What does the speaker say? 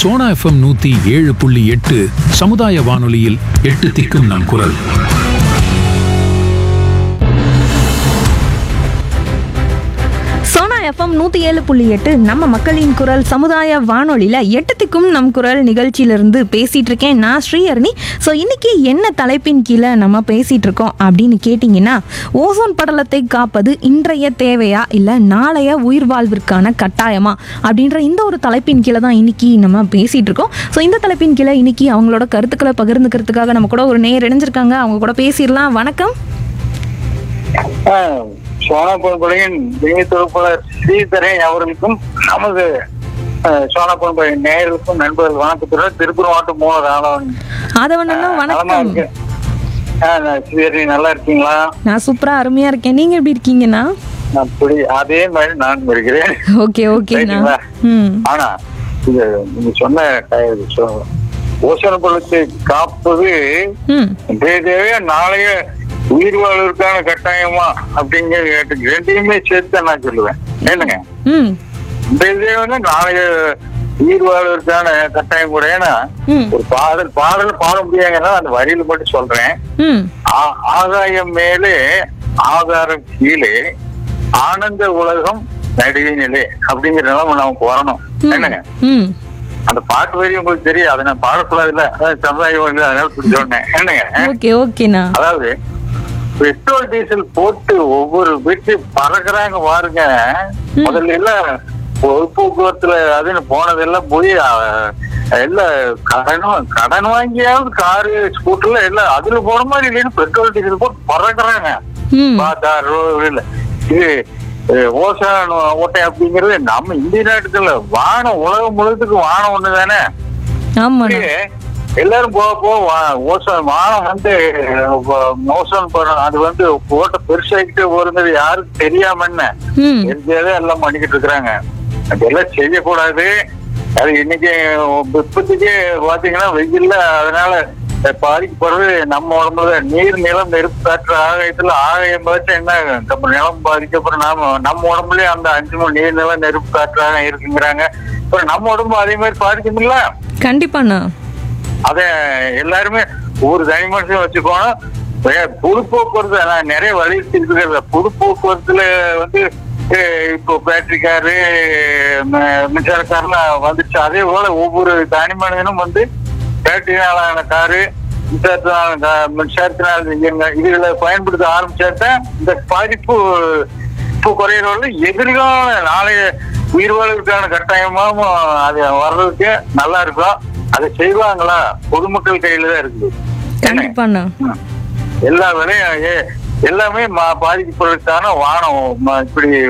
Sona FM நூத்தி ஏழு புள்ளி எட்டு சமுதாய வானொலியில் எட்டு திக்கும் நம் குரல் சோனா எஃப்எம் நூற்றி ஏழு புள்ளி எட்டு நம்ம மக்களின் குரல் சமுதாய வானொலியில் எட்டத்துக்கும் நம் குரல் நிகழ்ச்சியிலிருந்து பேசிகிட்டு இருக்கேன் நான் ஸ்ரீஹரணி ஸோ இன்னைக்கு என்ன தலைப்பின் கீழே நம்ம பேசிகிட்டு இருக்கோம் அப்படின்னு கேட்டிங்கன்னா ஓசோன் படலத்தை காப்பது இன்றைய தேவையா இல்லை நாளைய உயிர் வாழ்விற்கான கட்டாயமா அப்படின்ற இந்த ஒரு தலைப்பின் கீழே தான் இன்னைக்கு நம்ம பேசிகிட்டு இருக்கோம் ஸோ இந்த தலைப்பின் கீழே இன்னைக்கு அவங்களோட கருத்துக்களை பகிர்ந்துக்கிறதுக்காக நம்ம கூட ஒரு நேர் இணைஞ்சிருக்காங்க அவங்க கூட பேசிடலாம் வணக்கம் சோனாபொன்புலையின் இணை தொகுப்பாளர் ஸ்ரீதரன் அவர்களுக்கும் நமது சோனாபொன்புலையின் நேயர்களுக்கும் நண்பர்கள் வணக்கத்துடன் திருப்பூர் மாவட்டம் மூல ராணவன் ஆதவன் நலமா வணக்கம் இருக்கு ஆ, நான் ஸ்ரீதரி நல்லா இருக்கீங்களா நான் சூப்பரா அருமையா இருக்கேன் நீங்க எப்படி இருக்கீங்கண்ணா நான் அப்படி அதே மாதிரி நான் இருக்கிறேன் ஓகே ஓகேண்ணா ரைட்டுங்களா? ம் ஆனா இது நீங்க சொன்ன க- சொ- ஓசோன பள்ளத்தை காப்பது ம் இன்றைய தேவையா நாளைய உயிர் வாழ்வதற்கான கட்டாயமா அப்படிங்கிற கேட்டு ரெண்டையுமே சேர்த்து தான் நான் சொல்லுவேன் என்னங்க ம் இன்றைய வந்து நாளைய உயிர் வாழ்வதற்கான கட்டாயம் கூட ஏன்னா ம் ஒரு பாடல் பாடல் பாட முடியாங்கன்னா அந்த வரியில மட்டும் சொல்றேன் ம் ஆ- ஆகாயம் மேலே ஆதாரம் கீழே ஆனந்த உலகம் நடுவினிலே அப்படிங்கிற நிலைமை நமக்கு வரணும் என்னங்க ம் அந்த பாட்டு வரி உங்களுக்கு தெரியும் அதை நான் பாடக்கூடாதுல்ல அதான் சமுதாய வழியில அதனால இப்படி சொன்னேன் என்னங்க ஓகே ஓகேண்ணா அதாவது பெட்ரோல் டீசல் போட்டு ஒவ்வொரு வீட்டு பறக்குறாங்க பாருங்க முதல்ல எல்லாம் பொது போக்குவரத்துல அதுன்னு போனதெல்லாம் போய் அஹ், எல்லாம் கடன் கடன் வாங்கியாவது காரு ஸ்கூட்டர்ல எல்லாம் அதுல போன மாதிரி இல்லைன்னு பெட்ரோல் டீசல் போட்டு பறக்குறாங்க ம் பார்த்தா ரோடுல இது அஹ், ஓசான் ஓட்டை அப்படிங்கிறது நம்ம இந்திய நாட்டுல வானம் உலகம் முழுவதுக்கு வானம் ஒண்ணு தானே ஆமாண்ணா எல்லாரும் போக போக வா- ஓசோன் வானம் வந்து அஹ், ஓசோன் படம் அது வந்து ஓட்ட பெருசாகிட்டு போறது யாருக்கும் தெரியாம என்ன ம் தெரிஞ்சதே எல்லாம் பண்ணிக்கிட்டு இருக்கிறாங்க அதெல்லாம் செய்யக்கூடாது அது இன்னைக்கு இப்போதைக்கு பாத்தீங்கன்னா வெயில்ல அதனால பாதிக்கப்படுறது நம்ம உடம்புல நீர் நிலம் நெருப்பு காற்று ஆகாயத்துல ஆகாயம் பார்த்து என்ன நம்ம நிலம் பாதிக்கப்புறம் நாம நம்ம உடம்புலயே அந்த அஞ்சு மணி நீர் நிலம் நெருப்பு காற்றாக இருக்குங்கிறாங்க அப்புறம் நம்ம உடம்பு அதே மாதிரி பாதிக்குமில்ல கண்டிப்பாண்ணா அத எல்லாருமே ஒவ்வொரு தனி மனுஷன் வச்சுக்கோணும் வே- பொது போக்குவரத்து நான் நிறைய வலியுறுத்தி இருக்கிறது பொது போக்குவரத்துல வந்து அஹ், இப்போ பேட்டரி காரு ம- மின்சார கார்லாம் வந்துச்சு அதே போல ஒவ்வொரு தனி மனிதனும் வந்து பேட்டரினாலான காரு மின்சாரத்தினால கா- மின்சாரத்தினால் இயங்க இதுகளை பயன்படுத்த ஆரம்பிச்சாதான் இந்த பாதிப்பு இப்போ குறையிறவங்க எதிர்கால நாளைய உயிர் வாழ்வதற்கான கட்டாயமாவும் அது வர்றதுக்கு நல்லா இருக்கும் அதை செய்வாங்களா பொதுமக்கள் கையில தான் இருக்குது கண்டிப்பாண்ணா எல்லா வேலையும் ஏ- எல்லாமே மா- பாதிக்கப்படுறதுக்கான வானம் ம- இப்படி